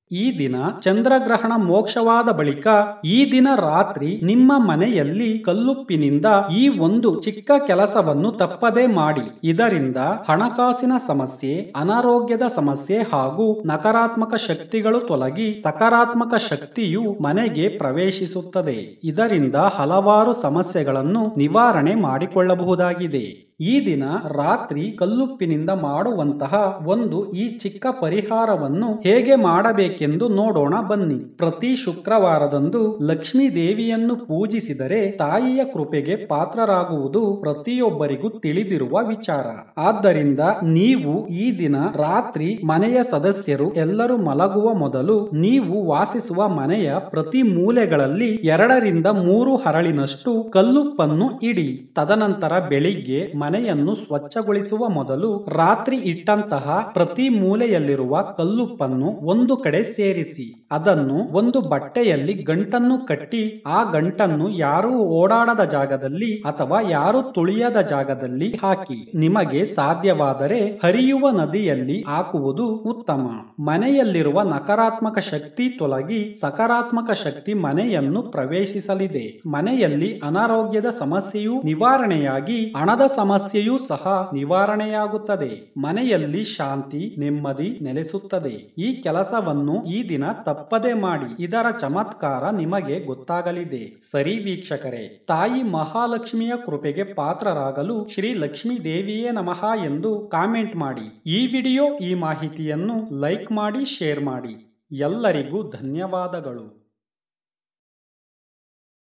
ಈ ದಿನ ಚಂದ್ರಗ್ರಹಣ ಮೋಕ್ಷವಾದ ಬಳಿಕ ಈ ದಿನ ರಾತ್ರಿ ನಿಮ್ಮ ಮನೆಯಲ್ಲಿ ಕಲ್ಲುಪ್ಪಿನಿಂದ ಈ ಒಂದು ಚಿಕ್ಕ ಕೆಲಸವನ್ನು ತಪ್ಪದೆ ಮಾಡಿ ಇದರಿಂದ ಹಣಕಾಸಿನ ಸಮಸ್ಯೆ ಅನಾರೋಗ್ಯದ ಸಮಸ್ಯೆ ಹಾಗೂ ನಕಾರಾತ್ಮಕ ಶಕ್ತಿಗಳು ತೊಲಗಿ ಸಕಾರಾತ್ಮಕ ಶಕ್ತಿಯು ಮನೆಗೆ ಪ್ರವೇಶಿಸುತ್ತದೆ ಇದರಿಂದ ಹಲವಾರು ಸಮಸ್ಯೆಗಳನ್ನು ನಿವಾರಣೆ ಮಾಡಿಕೊಳ್ಳಬಹುದಾಗಿದೆ ಈ ದಿನ ರಾತ್ರಿ ಕಲ್ಲುಪ್ಪಿನಿಂದ ಮಾಡುವಂತಹ ಒಂದು ಈ ಚಿಕ್ಕ ಪರಿಹಾರವನ್ನು ಹೇಗೆ ಮಾಡಬೇಕೆಂದು ನೋಡೋಣ ಬನ್ನಿ ಪ್ರತಿ ಶುಕ್ರವಾರದಂದು ಲಕ್ಷ್ಮೀ ದೇವಿಯನ್ನು ಪೂಜಿಸಿದರೆ ತಾಯಿಯ ಕೃಪೆಗೆ ಪಾತ್ರರಾಗುವುದು ಪ್ರತಿಯೊಬ್ಬರಿಗೂ ತಿಳಿದಿರುವ ವಿಚಾರ ಆದ್ದರಿಂದ ನೀವು ಈ ದಿನ ರಾತ್ರಿ ಮನೆಯ ಸದಸ್ಯರು ಎಲ್ಲರೂ ಮಲಗುವ ಮೊದಲು ನೀವು ವಾಸಿಸುವ ಮನೆಯ ಪ್ರತಿ ಮೂಲೆಗಳಲ್ಲಿ ಎರಡರಿಂದ ಮೂರು ಹರಳಿನಷ್ಟು ಕಲ್ಲುಪ್ಪನ್ನು ಇಡಿ ತದನಂತರ ಬೆಳಿಗ್ಗೆ ಮನೆಯನ್ನು ಸ್ವಚ್ಛಗೊಳಿಸುವ ಮೊದಲು ರಾತ್ರಿ ಇಟ್ಟಂತಹ ಪ್ರತಿ ಮೂಲೆಯಲ್ಲಿರುವ ಕಲ್ಲುಪ್ಪನ್ನು ಒಂದು ಕಡೆ ಸೇರಿಸಿ ಅದನ್ನು ಒಂದು ಬಟ್ಟೆಯಲ್ಲಿ ಗಂಟನ್ನು ಕಟ್ಟಿ ಆ ಗಂಟನ್ನು ಯಾರು ಓಡಾಡದ ಜಾಗದಲ್ಲಿ ಅಥವಾ ಯಾರು ತುಳಿಯದ ಜಾಗದಲ್ಲಿ ಹಾಕಿ ನಿಮಗೆ ಸಾಧ್ಯವಾದರೆ ಹರಿಯುವ ನದಿಯಲ್ಲಿ ಹಾಕುವುದು ಉತ್ತಮ ಮನೆಯಲ್ಲಿರುವ ನಕಾರಾತ್ಮಕ ಶಕ್ತಿ ತೊಲಗಿ ಸಕಾರಾತ್ಮಕ ಶಕ್ತಿ ಮನೆಯನ್ನು ಪ್ರವೇಶಿಸಲಿದೆ ಮನೆಯಲ್ಲಿ ಅನಾರೋಗ್ಯದ ಸಮಸ್ಯೆಯು ನಿವಾರಣೆಯಾಗಿ ಹಣದ ಸಮಸ್ಯೆಯೂ ಸಹ ನಿವಾರಣೆಯಾಗುತ್ತದೆ ಮನೆಯಲ್ಲಿ ಶಾಂತಿ ನೆಮ್ಮದಿ ನೆಲೆಸುತ್ತದೆ ಈ ಕೆಲಸವನ್ನು ಈ ದಿನ ತಪ್ಪದೆ ಮಾಡಿ ಇದರ ಚಮತ್ಕಾರ ನಿಮಗೆ ಗೊತ್ತಾಗಲಿದೆ ಸರಿ ವೀಕ್ಷಕರೇ ತಾಯಿ ಮಹಾಲಕ್ಷ್ಮಿಯ ಕೃಪೆಗೆ ಪಾತ್ರರಾಗಲು ಶ್ರೀ ಲಕ್ಷ್ಮೀ ದೇವಿಯೇ ನಮಃ ಎಂದು ಕಾಮೆಂಟ್ ಮಾಡಿ ಈ ವಿಡಿಯೋ ಈ ಮಾಹಿತಿಯನ್ನು ಲೈಕ್ ಮಾಡಿ ಶೇರ್ ಮಾಡಿ ಎಲ್ಲರಿಗೂ ಧನ್ಯವಾದಗಳು